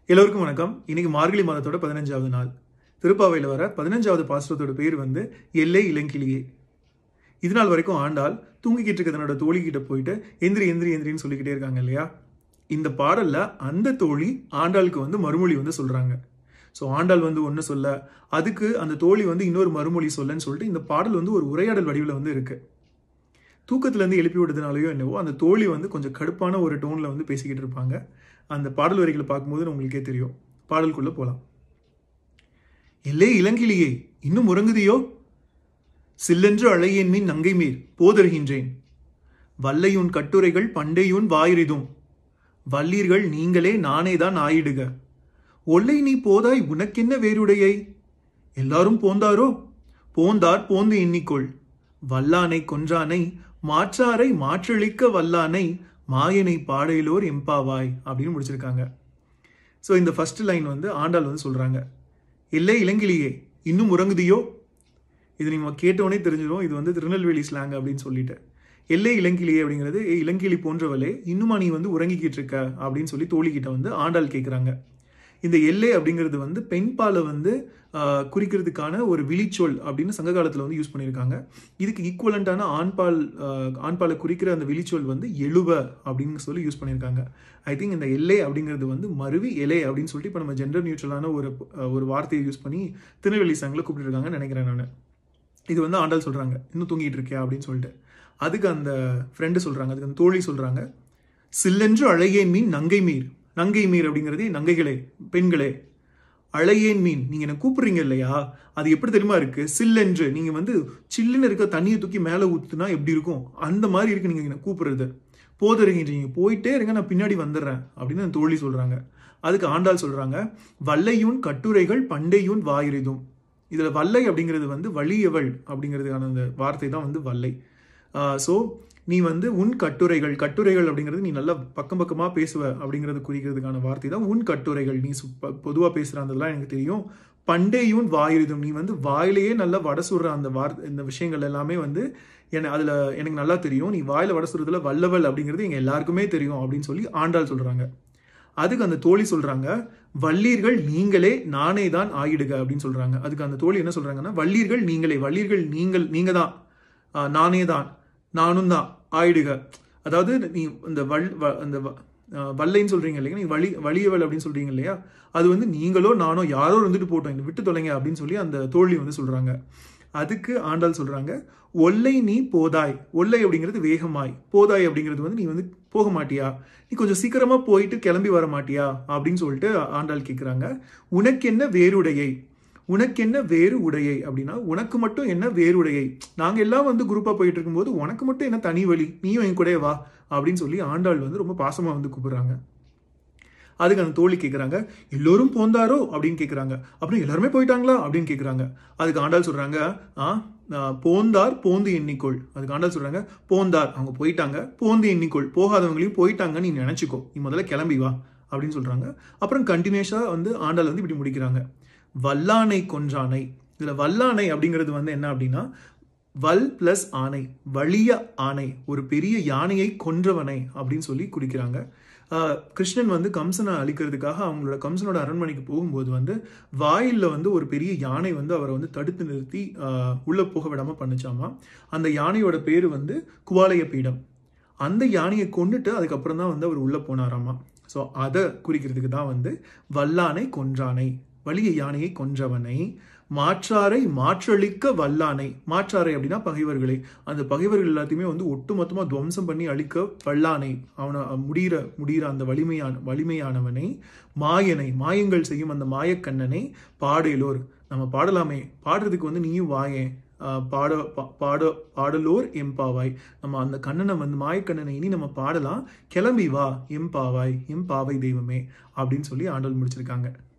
எல்லோருக்கும் வணக்கம் இன்னைக்கு மார்கழி மாதத்தோட பதினஞ்சாவது நாள் திருப்பாவையில் வர பதினஞ்சாவது பாசுரத்தோட பேர் வந்து எல்லை இளங்கிளியே இது நாள் வரைக்கும் ஆண்டாள் தூங்கிக்கிட்டு இருக்க தன்னோட தோழி கிட்ட போயிட்டு எந்திரி எந்திரி எந்திரின்னு சொல்லிக்கிட்டே இருக்காங்க இல்லையா இந்த பாடல்ல அந்த தோழி ஆண்டாளுக்கு வந்து மறுமொழி வந்து சொல்றாங்க ஸோ ஆண்டாள் வந்து ஒன்று சொல்ல அதுக்கு அந்த தோழி வந்து இன்னொரு மறுமொழி சொல்லன்னு சொல்லிட்டு இந்த பாடல் வந்து ஒரு உரையாடல் வடிவில் வந்து இருக்கு தூக்கத்துலேருந்து எழுப்பி விடுறதுனாலயோ என்னவோ அந்த தோழி வந்து கொஞ்சம் கடுப்பான ஒரு டோனில் வந்து பேசிக்கிட்டு இருப்பாங்க அந்த பாடல் வரிகளை பார்க்கும்போது உங்களுக்கே தெரியும் பாடலுக்குள்ள போகலாம் எல்லே இளங்கிளியே இன்னும் உறங்குதியோ சில்லென்று அழையேன் மீன் நங்கை மீர் போதருகின்றேன் வல்லையுன் கட்டுரைகள் பண்டையுன் வாயிரிதும் வல்லீர்கள் நீங்களே நானேதான் ஆயிடுக ஒல்லை நீ போதாய் உனக்கென்ன வேறுடையை எல்லாரும் போந்தாரோ போந்தார் போந்து எண்ணிக்கொள் வல்லானை கொன்றானை மாற்றாரை மாற்றளிக்க வல்லானை மாயனை பாடையிலோர் எம்பாவாய் அப்படின்னு முடிச்சிருக்காங்க ஸோ இந்த ஃபர்ஸ்ட் லைன் வந்து ஆண்டாள் வந்து சொல்றாங்க இல்லை இளங்கிளியே இன்னும் உறங்குதியோ இது நீங்க கேட்டவொடனே தெரிஞ்சிடும் இது வந்து திருநெல்வேலி ஸ்லாங் அப்படின்னு சொல்லிட்டு எல்லை இளங்கிளியே அப்படிங்கிறது ஏ இளங்கிளி போன்றவளே இன்னுமா நீ வந்து உறங்கிக்கிட்டு இருக்க அப்படின்னு சொல்லி தோழிக்கிட்ட வந்து ஆண்டாள் கேட்குறாங்க இந்த எல்லை அப்படிங்கிறது வந்து பெண்பாலை வந்து ஆஹ், குறிக்கிறதுக்கான ஒரு விழிச்சொல் அப்படின்னு சங்க காலத்தில் வந்து யூஸ் பண்ணியிருக்காங்க இதுக்கு ஈக்குவலண்டான ஆண்பால் ஆஹ், ஆண்பாலை குறிக்கிற அந்த விழிச்சொல் வந்து எழுவ அப்படின்னு சொல்லி யூஸ் பண்ணியிருக்காங்க ஐ திங்க் இந்த எல்லை அப்படிங்கிறது வந்து மருவி எலை அப்படின்னு சொல்லிட்டு இப்போ நம்ம ஜெண்டர் நியூட்ரலான ஒரு ஆஹ், ஒரு வார்த்தையை யூஸ் பண்ணி திருநெல்வேலி சங்கில் கூப்பிட்டுருக்காங்கன்னு நினைக்கிறேன் நான் இது வந்து ஆண்டாள் சொல்கிறாங்க இன்னும் தூங்கிட்டு இருக்கியா அப்படின்னு சொல்லிட்டு அதுக்கு அந்த ஃப்ரெண்டு சொல்கிறாங்க அதுக்கு அந்த தோழி சொல்கிறாங்க சில்லென்று அழகேன் மீன் நங்கை மீர் நங்கை மீர் அப்படிங்கிறது நங்கைகளே பெண்களே அழையேன் மீன் நீங்கள் என்ன கூப்பிடுறீங்க இல்லையா அது எப்படி தெரியுமா இருக்கு சில்லென்று நீங்கள் வந்து சில்லுன்னு இருக்க தண்ணியை தூக்கி மேலே ஊற்றுனா எப்படி இருக்கும் அந்த மாதிரி இருக்கு நீங்கள் என்ன கூப்பிடுறது போதருகின்றீங்க போயிட்டே இருங்க நான் பின்னாடி வந்துடுறேன் அப்படின்னு அந்த தோழி சொல்கிறாங்க அதுக்கு ஆண்டாள் சொல்கிறாங்க வல்லையூன் கட்டுரைகள் பண்டையூன் வாயிரிதும் இதில் வல்லை அப்படிங்கிறது வந்து வலியவள் அப்படிங்கிறதுக்கான அந்த வார்த்தை தான் வந்து வல்லை ஸோ நீ வந்து உன் கட்டுரைகள் கட்டுரைகள் அப்படிங்கிறது நீ நல்லா பக்கம் பக்கமாக பேசுவ அப்படிங்கிறது குறிக்கிறதுக்கான வார்த்தை தான் உன் கட்டுரைகள் நீ பொதுவாக பேசுகிற அதெல்லாம் எனக்கு தெரியும் பண்டேயும் வாயுரிதும் நீ வந்து வாயிலேயே நல்லா வட சுடுற அந்த வார்த்தை இந்த விஷயங்கள் எல்லாமே வந்து என அதில் எனக்கு நல்லா தெரியும் நீ வாயில வட சுடுறதுல வல்லவல் அப்படிங்கிறது எங்கள் எல்லாருக்குமே தெரியும் அப்படின்னு சொல்லி ஆண்டாள் சொல்கிறாங்க அதுக்கு அந்த தோழி சொல்றாங்க வள்ளீர்கள் நீங்களே நானே தான் ஆயிடுக அப்படின்னு சொல்றாங்க அதுக்கு அந்த தோழி என்ன சொல்றாங்கன்னா வள்ளீர்கள் நீங்களே வள்ளீர்கள் நீங்கள் நீங்க தான் ஆஹ், நானே தான் நானும் தான் ஆயிடுக அதாவது நீ இந்த வல் வ- அந்த வ- ஆஹ், வல்லைன்னு சொல்றீங்க இல்லையா நீங்க வழி வலியவள் அப்படின்னு சொல்றீங்க இல்லையா அது வந்து நீங்களோ நானோ யாரோ இருந்துட்டு போட்டோம் இந்த விட்டு தொலைங்க அப்படின்னு சொல்லி அந்த தோழி வந்து சொல்றாங்க அதுக்கு ஆண்டாள் சொல்றாங்க ஒல்லை நீ போதாய் ஒல்லை அப்படிங்கிறது வேகமாய் போதாய் அப்படிங்கிறது வந்து நீ வந்து போக மாட்டியா நீ கொஞ்சம் சீக்கிரமா போயிட்டு கிளம்பி வர மாட்டியா அப்படின்னு சொல்லிட்டு ஆண்டாள் கேட்குறாங்க உனக்கு என்ன வேறுடையை உனக்கு என்ன வேறு உடையை அப்படின்னா உனக்கு மட்டும் என்ன வேறுடையை நாங்க எல்லாம் வந்து குரூப்பா போயிட்டு இருக்கும்போது உனக்கு மட்டும் என்ன தனி வழி நீயும் என் கூடயே வா அப்படின்னு சொல்லி ஆண்டாள் வந்து ரொம்ப பாசமா வந்து கூப்பிடுறாங்க அதுக்கு அந்த தோழி கேட்குறாங்க எல்லோரும் போந்தாரோ அப்படின்னு கேட்குறாங்க அப்புறம் எல்லாருமே போயிட்டாங்களா அப்படின்னு கேட்குறாங்க அதுக்கு ஆண்டாள் சொல்றாங்க ஆ ஆ, போந்தார் போந்து எண்ணிக்கொள் அதுக்கு ஆண்டாள் சொல்றாங்க போந்தார் அவங்க போயிட்டாங்க போந்து எண்ணிக்கொள் போகாதவங்களையும் போயிட்டாங்க நீ நினைச்சுக்கோ நீ முதல்ல கிளம்பி வா அப்படின்னு சொல்றாங்க அப்புறம் கண்டினியூஸா வந்து ஆண்டாள் வந்து இப்படி முடிக்கிறாங்க வல்லானை கொன்றானை இதுல வல்லானை அப்படிங்கிறது வந்து என்ன அப்படின்னா வல் பிளஸ் ஆணை வலிய ஆணை ஒரு பெரிய யானையை கொன்றவனை அப்படின்னு சொல்லி குடிக்கிறாங்க ஆஹ் கிருஷ்ணன் வந்து கம்சனை அழிக்கிறதுக்காக அவங்களோட கம்சனோட அரண்மனைக்கு போகும்போது வந்து வாயில்ல வந்து ஒரு பெரிய யானை வந்து அவரை வந்து தடுத்து நிறுத்தி ஆஹ் உள்ள போக விடாம பண்ணுச்சாமா அந்த யானையோட பேரு வந்து குவாலய பீடம் அந்த யானையை கொண்டுட்டு அதுக்கப்புறம் தான் வந்து அவர் உள்ள போனாராமா ஸோ அதை குறிக்கிறதுக்கு தான் வந்து வல்லானை கொன்றானை வலிய யானையை கொன்றவனை மாற்றாரை மாற்றளிக்க வல்லானை மாற்றாரை அப்படின்னா பகைவர்களை அந்த பகைவர்கள் எல்லாத்தையுமே வந்து ஒட்டுமொத்தமா துவம்சம் பண்ணி அழிக்க வல்லானை அவனை முடிகிற முடிகிற அந்த வலிமையான வலிமையானவனை மாயனை மாயங்கள் செய்யும் அந்த மாயக்கண்ணனை பாடலோர் நம்ம பாடலாமே பாடுறதுக்கு வந்து நீயும் வாயேன் ஆஹ் பாட பா- பாட பாடலோர் எம்பாவாய் நம்ம அந்த கண்ணனை வந்து மாயக்கண்ணனை இனி நம்ம பாடலாம் கிளம்பி வா எம்பாவாய் எம்பாவை தெய்வமே அப்படின்னு சொல்லி ஆண்டல் முடிச்சிருக்காங்க